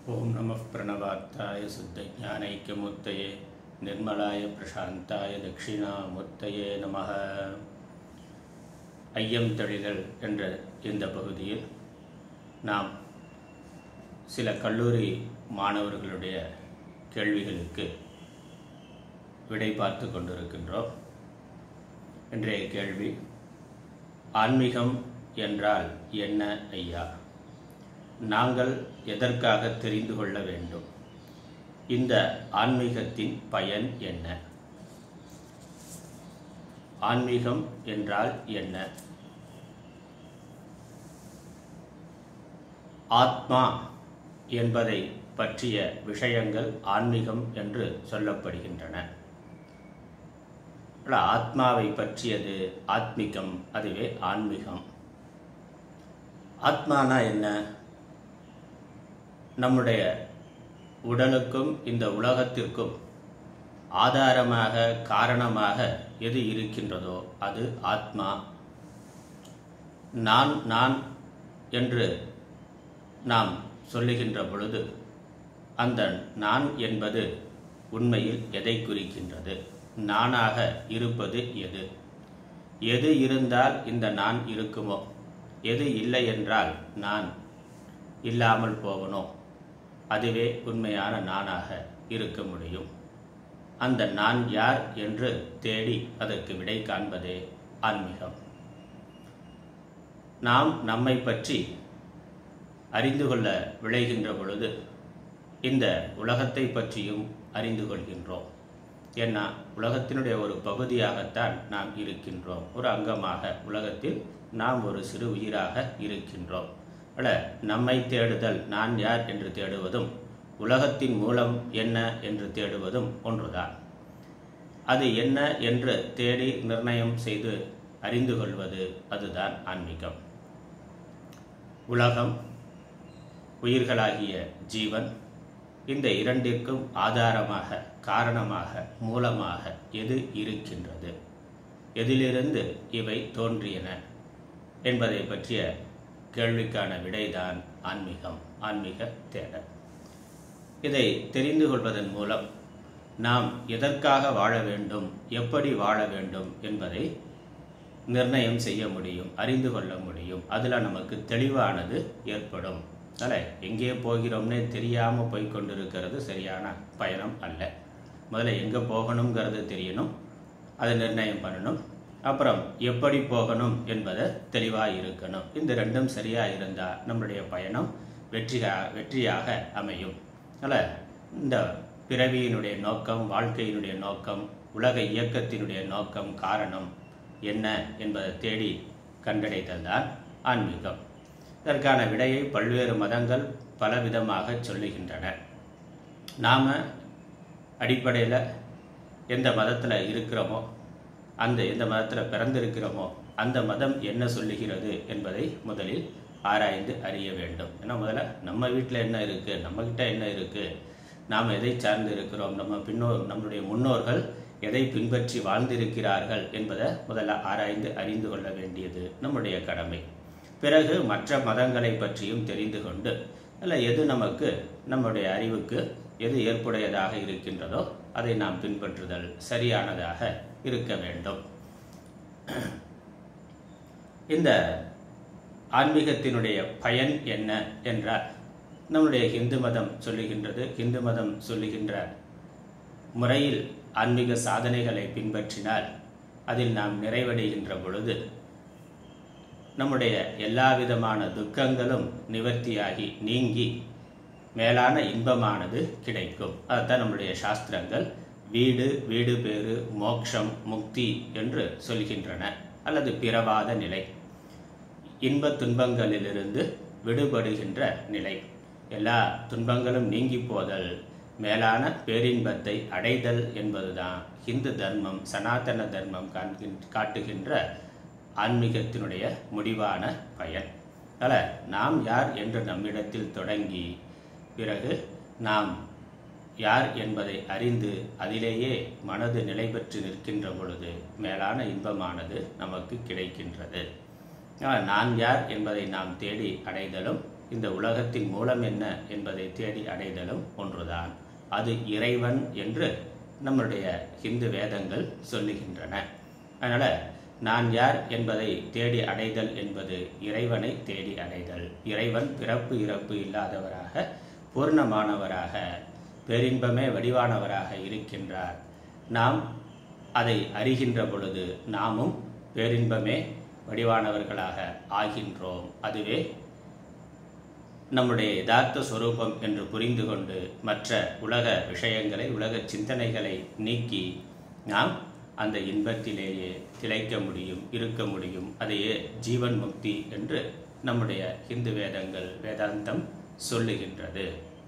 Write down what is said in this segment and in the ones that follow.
ஓம் நம பிரணவார்த்தாய சுத்த ஞானைக்கமுத்தையே நிர்மலாய பிரசாந்தாய தட்சிணாமூர்த்தயே நமக ஐயம் தெளிதல் என்ற இந்த பகுதியில் நாம் சில கல்லூரி மாணவர்களுடைய கேள்விகளுக்கு விடை பார்த்து கொண்டிருக்கின்றோம் இன்றைய கேள்வி ஆன்மீகம் என்றால் என்ன ஐயா நாங்கள் எதற்காக தெரிந்து கொள்ள வேண்டும் இந்த ஆன்மீகத்தின் பயன் என்ன ஆன்மீகம் என்றால் என்ன ஆத்மா என்பதை பற்றிய விஷயங்கள் ஆன்மீகம் என்று சொல்லப்படுகின்றன அல்ல, ஆத்மாவை பற்றியது ஆத்மிகம் அதுவே ஆன்மீகம் ஆத்மானா என்ன நம்முடைய உடலுக்கும் இந்த உலகத்திற்கும் ஆதாரமாக காரணமாக எது இருக்கின்றதோ அது ஆத்மா நான் நான் என்று நாம் சொல்லுகின்ற பொழுது அந்த நான் என்பது உண்மையில் எதை குறிக்கின்றது நானாக இருப்பது எது எது இருந்தால் இந்த நான் இருக்குமோ எது இல்லை என்றால் நான் இல்லாமல் போவனோ அதுவே உண்மையான நானாக இருக்க முடியும் அந்த நான் யார் என்று தேடி அதற்கு விடை காண்பதே ஆன்மீகம் நாம் நம்மை பற்றி அறிந்து கொள்ள விளைகின்ற பொழுது இந்த உலகத்தை பற்றியும் அறிந்து கொள்கின்றோம் ஏன்னா உலகத்தினுடைய ஒரு பகுதியாகத்தான் நாம் இருக்கின்றோம் ஒரு அங்கமாக உலகத்தில் நாம் ஒரு சிறு உயிராக இருக்கின்றோம் அல்ல நம்மை தேடுதல் நான் யார் என்று தேடுவதும் உலகத்தின் மூலம் என்ன என்று தேடுவதும் ஒன்றுதான் அது என்ன என்று தேடி நிர்ணயம் செய்து அறிந்து கொள்வது அதுதான் ஆன்மீகம் உலகம் உயிர்களாகிய ஜீவன் இந்த இரண்டிற்கும் ஆதாரமாக காரணமாக மூலமாக எது இருக்கின்றது எதிலிருந்து இவை தோன்றியன என்பதை பற்றிய கேள்விக்கான விடைதான் ஆன்மீகம் ஆன்மீக தேடல் இதை தெரிந்து கொள்வதன் மூலம் நாம் எதற்காக வாழ வேண்டும் எப்படி வாழ வேண்டும் என்பதை நிர்ணயம் செய்ய முடியும் அறிந்து கொள்ள முடியும் அதில் நமக்கு தெளிவானது ஏற்படும் அதனால் எங்கே போகிறோம்னே தெரியாமல் போய் கொண்டிருக்கிறது சரியான பயணம் அல்ல முதல்ல எங்கே போகணுங்கிறது தெரியணும் அதை நிர்ணயம் பண்ணணும் அப்புறம் எப்படி போகணும் என்பதை தெளிவாக இருக்கணும் இந்த ரெண்டும் சரியாக இருந்தால் நம்மளுடைய பயணம் வெற்றிகா வெற்றியாக அமையும் அதனால் இந்த பிறவியினுடைய நோக்கம் வாழ்க்கையினுடைய நோக்கம் உலக இயக்கத்தினுடைய நோக்கம் காரணம் என்ன என்பதை தேடி கண்டடைதல் தான் ஆன்மீகம் இதற்கான விடையை பல்வேறு மதங்கள் பலவிதமாக சொல்லுகின்றன நாம் அடிப்படையில் எந்த மதத்தில் இருக்கிறோமோ அந்த எந்த மதத்தில் பிறந்திருக்கிறோமோ அந்த மதம் என்ன சொல்லுகிறது என்பதை முதலில் ஆராய்ந்து அறிய வேண்டும் ஏன்னா முதல்ல நம்ம வீட்டில் என்ன இருக்குது நம்மக்கிட்ட என்ன இருக்குது நாம் எதை சார்ந்து இருக்கிறோம் நம்ம பின்னோர் நம்முடைய முன்னோர்கள் எதை பின்பற்றி வாழ்ந்திருக்கிறார்கள் என்பதை முதல்ல ஆராய்ந்து அறிந்து கொள்ள வேண்டியது நம்முடைய கடமை பிறகு மற்ற மதங்களை பற்றியும் தெரிந்து கொண்டு அல்ல எது நமக்கு நம்முடைய அறிவுக்கு எது ஏற்புடையதாக இருக்கின்றதோ அதை நாம் பின்பற்றுதல் சரியானதாக இருக்க வேண்டும் இந்த ஆன்மீகத்தினுடைய பயன் என்ன என்றால் நம்முடைய இந்து மதம் சொல்லுகின்றது இந்து மதம் சொல்லுகின்ற முறையில் ஆன்மீக சாதனைகளை பின்பற்றினால் அதில் நாம் நிறைவடைகின்ற பொழுது நம்முடைய எல்லா விதமான துக்கங்களும் நிவர்த்தியாகி நீங்கி மேலான இன்பமானது கிடைக்கும் அதுதான் நம்முடைய சாஸ்திரங்கள் வீடு வீடு பேறு மோக்ஷம் முக்தி என்று சொல்கின்றன அல்லது பிறவாத நிலை இன்ப துன்பங்களிலிருந்து விடுபடுகின்ற நிலை எல்லா துன்பங்களும் நீங்கி போதல் மேலான பேரின்பத்தை அடைதல் என்பதுதான் இந்து தர்மம் சனாதன தர்மம் காட்டுகின்ற ஆன்மீகத்தினுடைய முடிவான பயன் அதனால் நாம் யார் என்று நம்மிடத்தில் தொடங்கி பிறகு நாம் யார் என்பதை அறிந்து அதிலேயே மனது நிலை பெற்று நிற்கின்ற பொழுது மேலான இன்பமானது நமக்கு கிடைக்கின்றது நான் யார் என்பதை நாம் தேடி அடைதலும் இந்த உலகத்தின் மூலம் என்ன என்பதை தேடி அடைதலும் ஒன்றுதான் அது இறைவன் என்று நம்முடைய இந்து வேதங்கள் சொல்லுகின்றன அதனால் நான் யார் என்பதை தேடி அடைதல் என்பது இறைவனை தேடி அடைதல் இறைவன் பிறப்பு இறப்பு இல்லாதவராக பூர்ணமானவராக பேரின்பமே வடிவானவராக இருக்கின்றார் நாம் அதை அறிகின்ற பொழுது நாமும் பேரின்பமே வடிவானவர்களாக ஆகின்றோம் அதுவே நம்முடைய யதார்த்த சொரூபம் என்று புரிந்து கொண்டு மற்ற உலக விஷயங்களை உலக சிந்தனைகளை நீக்கி நாம் அந்த இன்பத்திலேயே திளைக்க முடியும் இருக்க முடியும் அதையே ஜீவன் முக்தி என்று நம்முடைய இந்து வேதங்கள் வேதாந்தம் சொல்லுகின்றது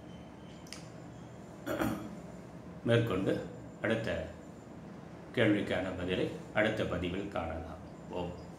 மேற்கொண்டு அடுத்த கேள்விக்கான பதிலை அடுத்த பதிவில் காணலாம் ஓம்